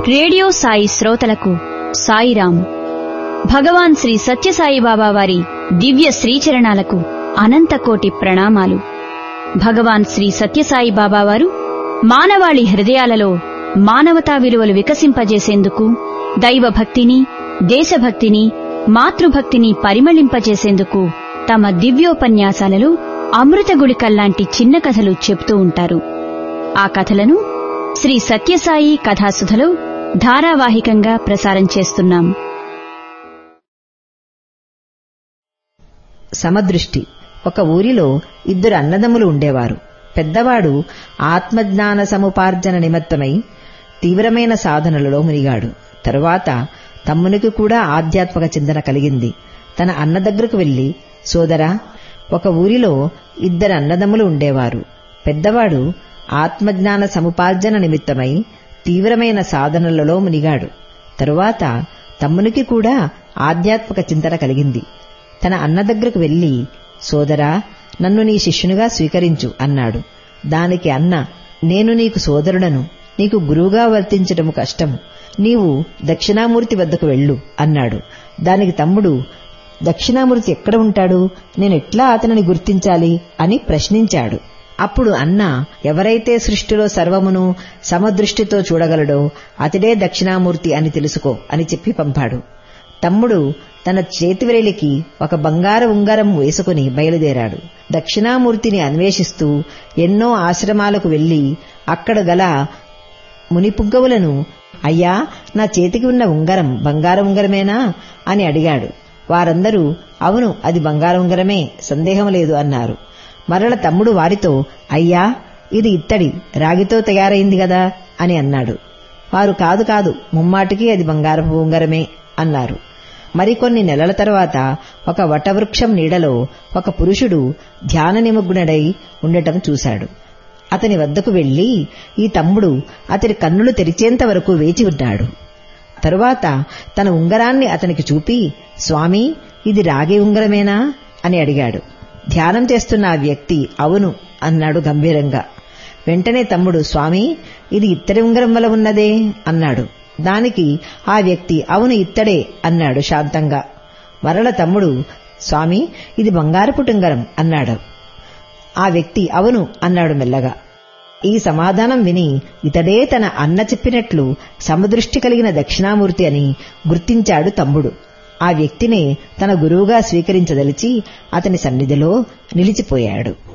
radio Sai శ్రోతలకు సాయిరాం భగవాన్ శ్రీ సత్యసాయి బాబా వారి దివ్య శ్రీచరణాలకు అనంతకోటి ప్రణామాలు భగవాన్ శ్రీ సత్యసాయి బాబా వారు మానవాళి హృదయాలలో మానవతా విలువలు వికసింపజేసేందుకు దైవభక్తిని దేశభక్తిని మాతృభక్తిని పరిమళింపజేసేందుకు తమ దివ్యోపన్యాసాలలో అమృత గుళికల్లాంటి చిన్న కథలు చెప్తూ ఉంటారు ఆ కథలను శ్రీ సత్యసాయి కథాసుధలో ధారావాహికంగా ప్రసారం చేస్తున్నాం సమదృష్టి ఒక ఊరిలో ఇద్దరు అన్నదమ్ములు ఉండేవారు పెద్దవాడు ఆత్మజ్ఞాన సముపార్జన నిమిత్తమై తీవ్రమైన సాధనలలో మునిగాడు తరువాత తమ్మునికి కూడా ఆధ్యాత్మిక చింతన కలిగింది తన అన్న దగ్గరకు వెళ్లి సోదరా ఒక ఊరిలో ఇద్దరు అన్నదమ్ములు ఉండేవారు పెద్దవాడు ఆత్మజ్ఞాన సముపార్జన నిమిత్తమై తీవ్రమైన సాధనలలో మునిగాడు తరువాత తమ్మునికి కూడా ఆధ్యాత్మిక చింతన కలిగింది తన అన్న దగ్గరకు వెళ్లి సోదరా నన్ను నీ శిష్యునిగా స్వీకరించు అన్నాడు దానికి అన్న నేను నీకు సోదరుడను నీకు గురువుగా వర్తించటము కష్టము నీవు దక్షిణామూర్తి వద్దకు వెళ్ళు అన్నాడు దానికి తమ్ముడు దక్షిణామూర్తి ఎక్కడ ఉంటాడు నేనెట్లా అతనిని గుర్తించాలి అని ప్రశ్నించాడు అప్పుడు అన్న ఎవరైతే సృష్టిలో సర్వమును సమదృష్టితో చూడగలడో అతడే దక్షిణామూర్తి అని తెలుసుకో అని చెప్పి పంపాడు తమ్ముడు తన చేతివేలికి ఒక బంగారు ఉంగరం వేసుకుని బయలుదేరాడు దక్షిణామూర్తిని అన్వేషిస్తూ ఎన్నో ఆశ్రమాలకు వెళ్లి అక్కడ గల మునిపుగ్గవులను అయ్యా నా చేతికి ఉన్న ఉంగరం బంగారు ఉంగరమేనా అని అడిగాడు వారందరూ అవును అది బంగారు ఉంగరమే సందేహం లేదు అన్నారు మరల తమ్ముడు వారితో అయ్యా ఇది ఇత్తడి రాగితో తయారైంది గదా అని అన్నాడు వారు కాదు కాదు ముమ్మాటికి అది బంగారపు ఉంగరమే అన్నారు మరికొన్ని నెలల తర్వాత ఒక వటవృక్షం నీడలో ఒక పురుషుడు ధ్యాన నిమగ్నుడై ఉండటం చూశాడు అతని వద్దకు వెళ్లి ఈ తమ్ముడు అతని కన్నులు తెరిచేంత వరకు వేచి ఉన్నాడు తరువాత తన ఉంగరాన్ని అతనికి చూపి స్వామి ఇది రాగి ఉంగరమేనా అని అడిగాడు ధ్యానం చేస్తున్న ఆ వ్యక్తి అవును అన్నాడు గంభీరంగా వెంటనే తమ్ముడు స్వామి ఇది ఇత్తడి ఉంగరం వల్ల ఉన్నదే అన్నాడు దానికి ఆ వ్యక్తి అవును ఇత్తడే అన్నాడు శాంతంగా మరల తమ్ముడు స్వామి ఇది బంగారపు ఉంగరం అన్నాడు ఆ వ్యక్తి అవును అన్నాడు మెల్లగా ఈ సమాధానం విని ఇతడే తన అన్న చెప్పినట్లు సమదృష్టి కలిగిన దక్షిణామూర్తి అని గుర్తించాడు తమ్ముడు ఆ వ్యక్తినే తన గురువుగా స్వీకరించదలిచి అతని సన్నిధిలో నిలిచిపోయాడు